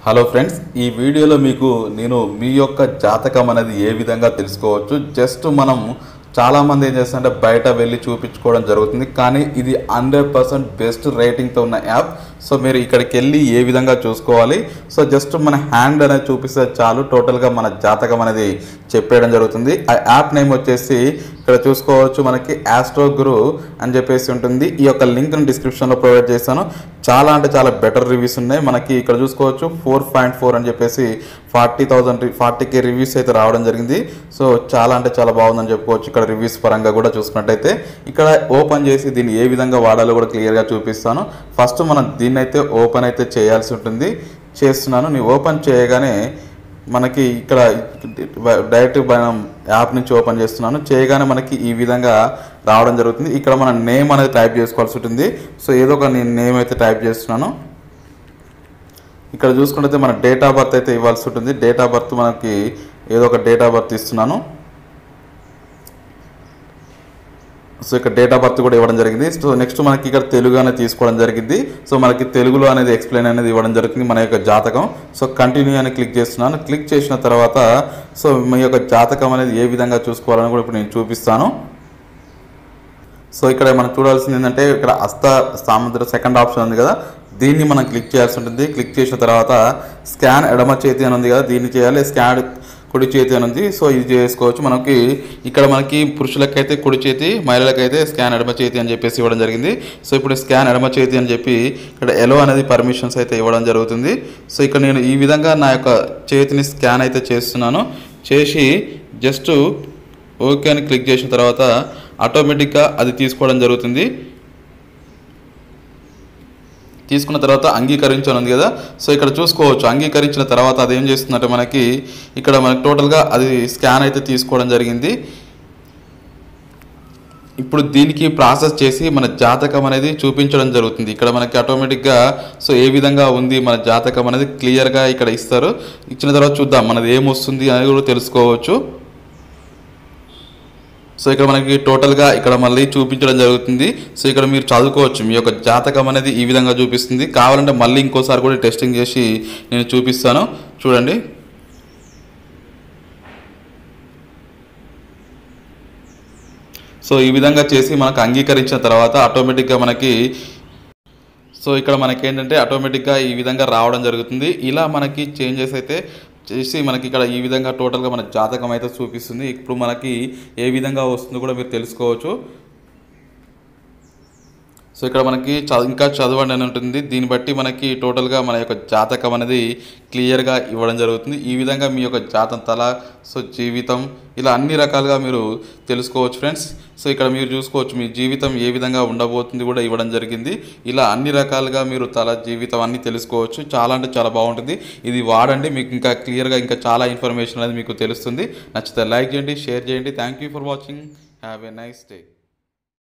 hello friends ఈ వీడియోలో మీకు నేను మీ యొక్క జాతకం అనేది ఏ విధంగా తెలుసుకోవచ్చు జస్ట్ మనం చాలామంది ఏం చేస్తారంటే బయట వెళ్ళి చూపించుకోవడం జరుగుతుంది కానీ ఇది హండ్రెడ్ పర్సెంట్ బెస్ట్ రేటింగ్తో ఉన్న యాప్ సో మీరు ఇక్కడికి వెళ్ళి ఏ విధంగా చూసుకోవాలి సో జస్ట్ మన హ్యాండ్ అనేది చూపిస్తే చాలు టోటల్గా మన జాతకం అనేది చెప్పేయడం జరుగుతుంది ఆ యాప్ నేమ్ వచ్చేసి ఇక్కడ చూసుకోవచ్చు మనకి ఆస్ట్రో గురు అని చెప్పేసి ఉంటుంది ఈ యొక్క లింక్ని డిస్క్రిప్షన్లో ప్రొవైడ్ చేశాను చాలా అంటే చాలా బెటర్ రివ్యూస్ ఉన్నాయి మనకి ఇక్కడ చూసుకోవచ్చు ఫోర్ పాయింట్ ఫోర్ అని చెప్పేసి forty thousand forty K reviews అయితే రావడం జరిగింది సో చాలా అంటే చాలా బాగుందని చెప్పుకోవచ్చు ఇక్కడ రివ్యూస్ పరంగా కూడా చూసుకున్నట్టయితే ఇక్కడ ఓపెన్ చేసి దీన్ని ఏ విధంగా వాడాలో కూడా క్లియర్గా చూపిస్తాను ఫస్ట్ మనం దీన్ని అయితే ఓపెన్ అయితే చేయాల్సి ఉంటుంది చేస్తున్నాను నీ ఓపెన్ చేయగానే మనకి ఇక్కడ డైరెక్ట్ మనం యాప్ నుంచి ఓపెన్ చేస్తున్నాను చేయగానే మనకి ఈ విధంగా రావడం జరుగుతుంది ఇక్కడ మన నేమ్ అనేది టైప్ చేసుకోవాల్సి ఉంటుంది సో ఏదో ఒక నేను నేమ్ అయితే టైప్ చేస్తున్నాను ఇక్కడ చూసుకుంటే మన డేట్ ఆఫ్ బర్త్ అయితే ఇవ్వాల్సి ఉంటుంది డేట్ ఆఫ్ బర్త్ మనకి ఏదో ఒక డేట్ ఆఫ్ బర్త్ ఇస్తున్నాను సో ఇక్కడ డేట్ ఆఫ్ బర్త్ కూడా ఇవ్వడం జరిగింది సో నెక్స్ట్ మనకి ఇక్కడ తెలుగు అనేది తీసుకోవడం జరిగింది సో మనకి తెలుగులో అనేది ఎక్స్ప్లెయిన్ అనేది ఇవ్వడం జరుగుతుంది మన యొక్క జాతకం సో కంటిన్యూ అని క్లిక్ చేస్తున్నాను క్లిక్ చేసిన తర్వాత సో మీ యొక్క జాతకం అనేది ఏ విధంగా చూసుకోవాలని కూడా ఇప్పుడు నేను చూపిస్తాను సో ఇక్కడ మనం చూడాల్సింది ఏంటంటే ఇక్కడ హస్త సాముద్ర సెకండ్ ఆప్షన్ ఉంది కదా దీన్ని మనం క్లిక్ చేయాల్సి ఉంటుంది క్లిక్ చేసిన తర్వాత స్కాన్ ఎడమ చేతి అని ఉంది కదా దీన్ని చేయాలి స్కాన్ కుడి చేతి అని ఉంది సో ఇది చేసుకోవచ్చు మనకి ఇక్కడ మనకి పురుషులకైతే కుడి చేతి మహిళలకైతే స్కాన్ ఎడమ చేతి అని చెప్పేసి ఇవ్వడం జరిగింది సో ఇప్పుడు స్కాన్ ఎడమ చేతి అని చెప్పి ఇక్కడ ఎలో అనేది పర్మిషన్స్ అయితే ఇవ్వడం జరుగుతుంది సో ఇక్కడ నేను ఈ విధంగా నా యొక్క చేతిని స్కాన్ అయితే చేస్తున్నాను చేసి జస్ట్ ఓకే అని క్లిక్ చేసిన తర్వాత ఆటోమేటిక్గా అది తీసుకోవడం జరుగుతుంది తీసుకున్న తర్వాత అంగీకరించని ఉంది కదా సో ఇక్కడ చూసుకోవచ్చు అంగీకరించిన తర్వాత అది ఏం చేస్తుందంటే మనకి ఇక్కడ మనకి టోటల్గా అది స్కాన్ అయితే తీసుకోవడం జరిగింది ఇప్పుడు దీనికి ప్రాసెస్ చేసి మన జాతకం అనేది చూపించడం జరుగుతుంది ఇక్కడ మనకి ఆటోమేటిక్గా సో ఏ విధంగా ఉంది మన జాతకం అనేది క్లియర్గా ఇక్కడ ఇస్తారు ఇచ్చిన తర్వాత చూద్దాం మనది ఏమొస్తుంది అనేది కూడా తెలుసుకోవచ్చు సో ఇక్కడ మనకి టోటల్గా ఇక్కడ మళ్ళీ చూపించడం జరుగుతుంది సో ఇక్కడ మీరు చదువుకోవచ్చు మీ యొక్క జాతకం అనేది ఈ విధంగా చూపిస్తుంది కావాలంటే మళ్ళీ ఇంకోసారి కూడా టెస్టింగ్ చేసి నేను చూపిస్తాను చూడండి సో ఈ విధంగా చేసి మనకు అంగీకరించిన తర్వాత ఆటోమేటిక్గా మనకి సో ఇక్కడ మనకి ఏంటంటే ఆటోమేటిక్గా ఈ విధంగా రావడం జరుగుతుంది ఇలా మనకి చేంజెస్ అయితే చేసి మనకి ఇక్కడ ఈ విధంగా టోటల్గా మన జాతకం అయితే చూపిస్తుంది ఇప్పుడు మనకి ఏ విధంగా వస్తుందో కూడా మీరు తెలుసుకోవచ్చు సో ఇక్కడ మనకి చ- ఇంకా చదవండి అని ఉంటుంది దీన్ని బట్టి మనకి టోటల్గా మన యొక్క జాతకం అనేది క్లియర్గా ఇవ్వడం జరుగుతుంది ఈ విధంగా మీ యొక్క జాతం తల సో జీవితం ఇలా అన్ని రకాలుగా మీరు తెలుసుకోవచ్చు ఫ్రెండ్స్ సో ఇక్కడ మీరు చూసుకోవచ్చు మీ జీవితం ఏ విధంగా ఉండబోతుంది కూడా ఇవ్వడం జరిగింది ఇలా అన్ని రకాలుగా మీరు తల జీవితం అన్ని తెలుసుకోవచ్చు చాలా అంటే చాలా బాగుంటుంది ఇది వాడండి మీకు ఇంకా క్లియర్గా ఇంకా చాలా ఇన్ఫర్మేషన్ అనేది మీకు తెలుస్తుంది నచ్చితే లైక్ చేయండి షేర్ చేయండి thank you for watching have a nice day